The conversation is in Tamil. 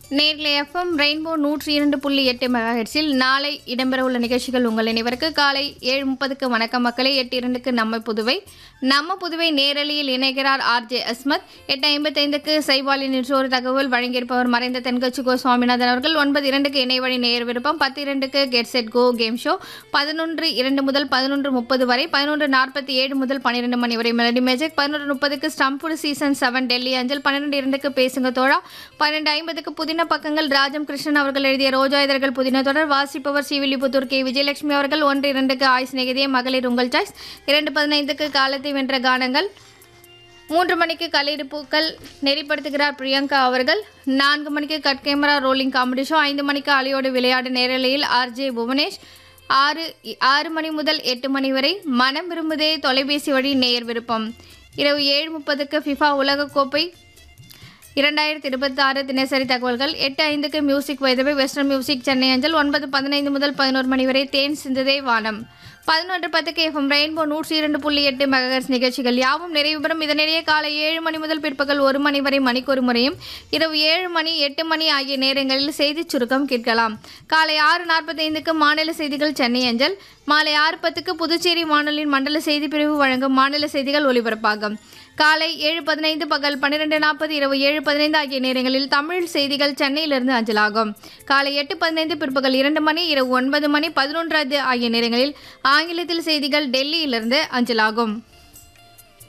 நேர்களை எஃப்எம் ரெயின்போ நூற்றி இரண்டு புள்ளி எட்டு மெகாஹெட்ஸில் நாளை இடம்பெறவுள்ள நிகழ்ச்சிகள் உங்கள் நினைவருக்கு காலை ஏழு முப்பதுக்கு வணக்கம் மக்களே எட்டு இரண்டுக்கு நம்ம புதுவை நம்ம புதுவை நேரலையில் இணைகிறார் ஆர்ஜே அஸ்மத் எட்டு ஐம்பத்தைந்துக்கு சைபாலின் இன்று ஒரு தகவல் வழங்கியிருப்பவர் மறைந்த தென்கட்சி கோ சுவாமிநாதன் அவர்கள் ஒன்பது இரண்டுக்கு இணைவழி நேர் விருப்பம் பத்து இரண்டுக்கு get set go game show பதினொன்று இரண்டு முதல் பதினொன்று முப்பது வரை பதினொன்று நாற்பத்தி ஏழு முதல் பன்னிரெண்டு மணி வரை மெலடி மேஜிக் பதினொன்று முப்பதுக்கு ஸ்டம்புடு சீசன் செவன் டெல்லி அஞ்சல் பன்னிரெண்டு இரண்டுக்கு பேசுங்க தோழா பன்னெண்டு ஐம்பதுக்கு புதின பக்கங்கள் ராஜம் கிருஷ்ணன் அவர்கள் எழுதிய ரோஜா இதழ்கள் புதின தொடர் வாசிப்பவர் ஸ்ரீவில்லிபுத்தூர் கே விஜயலட்சுமி அவர்கள் ஒன்று இரண்டுக்கு ஆயுஸ் நிகதிய மகளிர் உங்கள் சாய்ஸ் இரண்டு பதினைந்துக்கு காலத்தை வென்ற கானங்கள் மூன்று மணிக்கு கலையிருப்புக்கள் நெறிப்படுத்துகிறார் பிரியங்கா அவர்கள் நான்கு மணிக்கு cut camera rolling comedy show ஐந்து மணிக்கு அலையோடு விளையாடு நேரலையில் ஆர்ஜே புவனேஷ் ஆறு ஆறு மணி முதல் எட்டு மணி வரை மனம் விரும்புதே தொலைபேசி வழி நேயர் விருப்பம் இரவு ஏழு முப்பதுக்கு ஃபிஃபா உலகக்கோப்பை இரண்டாயிரத்தி இருபத்தாறு தினசரி தகவல்கள் எட்டு ஐந்துக்கு மியூசிக் வைதவை வெஸ்டர்ன் மியூசிக் சென்னை அஞ்சல் ஒன்பது பதினைந்து முதல் பதினோரு மணி வரை தேன் சிந்துதே வானம் பதினொன்று பத்துக்கு எஃப்எம் ரெயின்போ நூற்றி இரண்டு புள்ளி எட்டு மெகஹெர்ட்ஸ் நிகழ்ச்சிகள் யாவும் நிறைவு பெறும் இதனிடையே காலை ஏழு மணி முதல் பிற்பகல் ஒரு மணி வரை மணிக்கொரு முறையும் இரவு ஏழு மணி எட்டு மணி ஆகிய நேரங்களில் செய்திச் சுருக்கம் கேட்கலாம் காலை ஆறு நாற்பத்தைந்துக்கு மாநில செய்திகள் சென்னை அஞ்சல் மாலை ஆறு பத்துக்கு புதுச்சேரி வானொலியின் மண்டல செய்தி பிரிவு வழங்கும் மாநில செய்திகள் ஒலிபரப்பாகும் காலை ஏழு பதினைந்து பகல் பன்னிரெண்டு நாற்பது இரவு ஏழு பதினைந்து ஆகிய நேரங்களில் தமிழ் செய்திகள் சென்னையிலிருந்து அஞ்சலாகும் காலை எட்டு பதினைந்து பிற்பகல் இரண்டு மணி இரவு ஒன்பது மணி பதினொன்றாவது ஆகிய நேரங்களில் ஆங்கிலத்தில் செய்திகள் டெல்லியிலிருந்து அஞ்சலாகும்